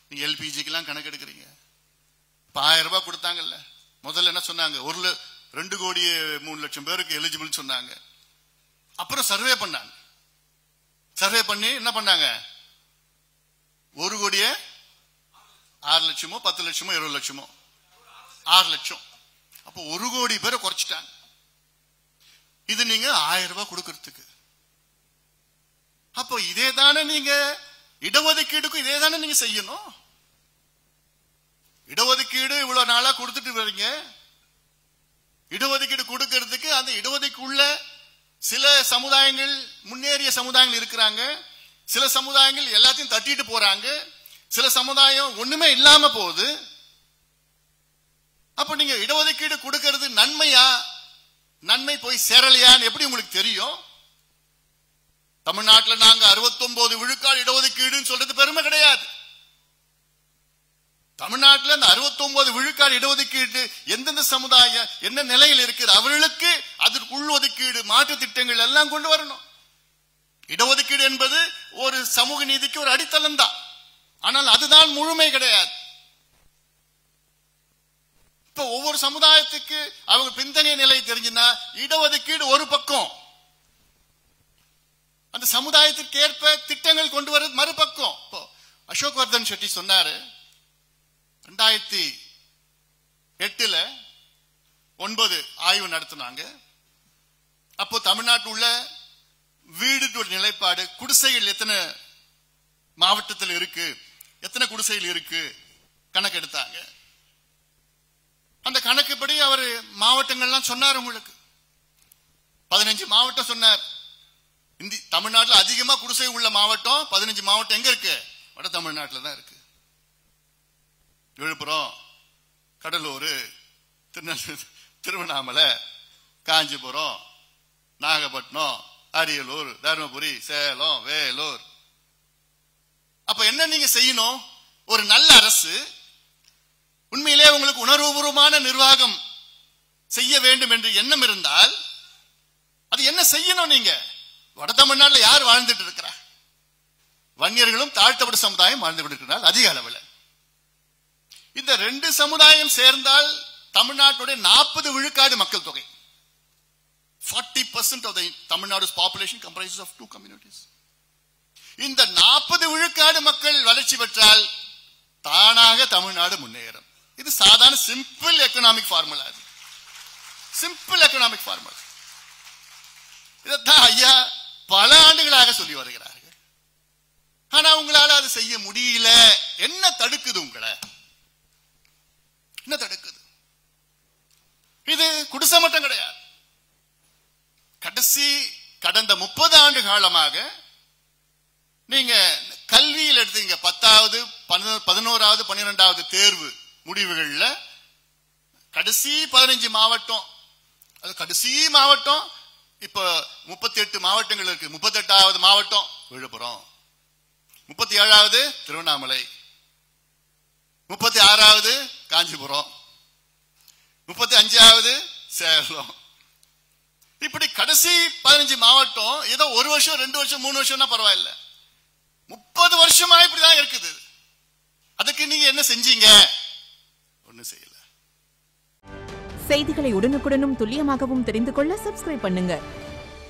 நீங்க எல்பிஜிக்கெல்லாம் கணக்கு எடுக்கிறீங்க இப்ப ஆயிரம் ரூபாய் கொடுத்தாங்கல்ல முதல்ல என்ன சொன்னாங்க ஒரு ல- ரெண்டு கோடியே மூணு லட்சம் பேருக்கு எலிஜிபிள் சொன்னாங்க அப்புறம் சர்வே பண்ணாங்க சர்வே பண்ணி என்ன பண்ணாங்க ஒரு கோடியே ஆறு லட்சமோ பத்து லட்சமோ இருபது லட்சமோ ஆறு லட்சம் அப்போ ஒரு கோடி பேரை குறைச்சிட்டாங்க இது நீங்க ஆயிரம் ரூபாய் கொடுக்கறதுக்கு அப்போ இதே தானே நீங்க இடஒதுக்கீடுக்கும் இதே தானே நீங்க செய்யணும் இடஒதுக்கீடு இவ்வளவு நாளா கொடுத்துட்டு வரீங்க இடஒதுக்கீடு கொடுக்கறதுக்கு அந்த இடஒதுக்குள்ள சில சமுதாயங்கள் முன்னேறிய சமுதாயங்கள் இருக்கிறாங்க சில சமுதாயங்கள் எல்லாத்தையும் தட்டிட்டு போறாங்க சில சமுதாயம் ஒண்ணுமே இல்லாம போகுது அப்ப நீங்க இடஒதுக்கீடு கொடுக்கிறது நன்மையா நன்மை போய் சேரலையான்னு எப்படி உங்களுக்கு தெரியும் தமிழ்நாட்டுல நாங்க 69 விழுக்காடு இடஒதுக்கீடுன்னு சொல்றது பெருமை கிடையாது தமிழ்நாட்டுல இந்த 69 விழுக்காடு இடஒதுக்கீடு எந்தெந்த சமுதாயம் என்ன நிலையில் இருக்குது அவர்களுக்கு அதற்கு உள்ஒதுக்கீடு மாற்று திட்டங்கள் எல்லாம் கொண்டு வரணும் இடஒதுக்கீடு என்பது ஒரு சமூக நீதிக்கு ஒரு அடித்தளம் தான் ஆனால் அதுதான் முழுமை கிடையாது இப்ப ஒவ்வொரு சமுதாயத்துக்கு அவங்க பின்தங்கிய நிலை தெரிஞ்சுன்னா இடஒதுக்கீடு ஒரு பக்கம் அந்த சமுதாயத்திற்கு ஏற்ப திட்டங்கள் கொண்டு வர்றது மறுபக்கம் இப்போ அசோக் வர்தன் செட்டி சொன்னாரு ரெண்டாயிரத்தி எட்டுல ஒன்பது ஆய்வு நடத்தினாங்க அப்போ தமிழ்நாட்டில் உள்ள வீடு நிலைப்பாடு குடிசைகள் எத்தனை மாவட்டத்தில் இருக்கு எத்தனை குடிசைகள் இருக்கு கணக்கு எடுத்தாங்க அந்த கணக்குப்படி அவர் மாவட்டங்கள்லாம் சொன்னார் உங்களுக்கு பதினஞ்சு மாவட்டம் சொன்னார் இந்தி தமிழ்நாட்டில் அதிகமா குடிசை உள்ள மாவட்டம் பதினஞ்சு மாவட்டம் எங்க இருக்கு வட தமிழ்நாட்டில் தான் இருக்கு விழுப்புரம் கடலூர் திருநெல்வேலி திருவண்ணாமலை காஞ்சிபுரம் நாகப்பட்டினம் அரியலூர் தருமபுரி சேலம் வேலூர் அப்ப என்ன நீங்க செய்யணும் ஒரு நல்ல அரசு உண்மையிலே உங்களுக்கு உணர்வுபூர்வமான நிர்வாகம் செய்ய வேண்டும் என்று எண்ணம் இருந்தால் அது என்ன செய்யணும் நீங்க வட தமிழ்நாட்டுல யார் வாழ்ந்துட்டு இருக்கிறா வன்னியர்களும் தாழ்த்தப்பட்ட சமுதாயம் வாழ்ந்து இருக்கிறார் அதிக அளவில் இந்த ரெண்டு சமுதாயம் சேர்ந்தால் தமிழ்நாட்டுடைய நாற்பது விழுக்காடு மக்கள் தொகை 40% percent of the Tamil Nadu population comprises of two communities இந்த நாற்பது விழுக்காடு மக்கள் வளர்ச்சி பெற்றால் தானாக தமிழ்நாடு முன்னேறும் இது சாதாரண சிம்பிள் எக்கனாமிக் ஃபார்முலா அது சிம்பிள் எக்கனாமிக் ஃபார்முலா இதைத்தான் ஐயா பல ஆண்டுகளாக சொல்லி வருகிறார்கள் ஆனா உங்களால அதை செய்ய முடியல என்ன தடுக்குது உங்களை என்ன தடுக்குது இது குடிசை மட்டும் கிடையாது கடைசி கடந்த முப்பது ஆண்டு காலமாக நீங்க கல்வியில் எடுத்தீங்க பத்தாவது பன்ன- பதினோராவது பன்னிரெண்டாவது தேர்வு முடிவுகள்ல கடைசி பதினஞ்சு மாவட்டம் அது கடைசி மாவட்டம் இப்ப முப்பத்தி எட்டு மாவட்டங்கள் இருக்கு முப்பத்தி எட்டாவது மாவட்டம் விழுப்புரம் முப்பத்தி ஏழாவது திருவண்ணாமலை முப்பத்தி ஆறாவது காஞ்சிபுரம் முப்பத்தி அஞ்சாவது சேலம் இப்படி கடைசி பதினஞ்சு மாவட்டம் ஏதோ ஒரு வருஷம் ரெண்டு வருஷம் மூணு வருஷம்னா பரவாயில்ல முப்பது வருஷமா இப்படிதான் இருக்குது அதுக்கு நீங்க என்ன செஞ்சீங்க ஒண்ணும் செய்யல செய்திகளை உடனுக்குடனும் துல்லியமாகவும் தெரிந்து கொள்ள சப்ஸ்கிரைப் பண்ணுங்க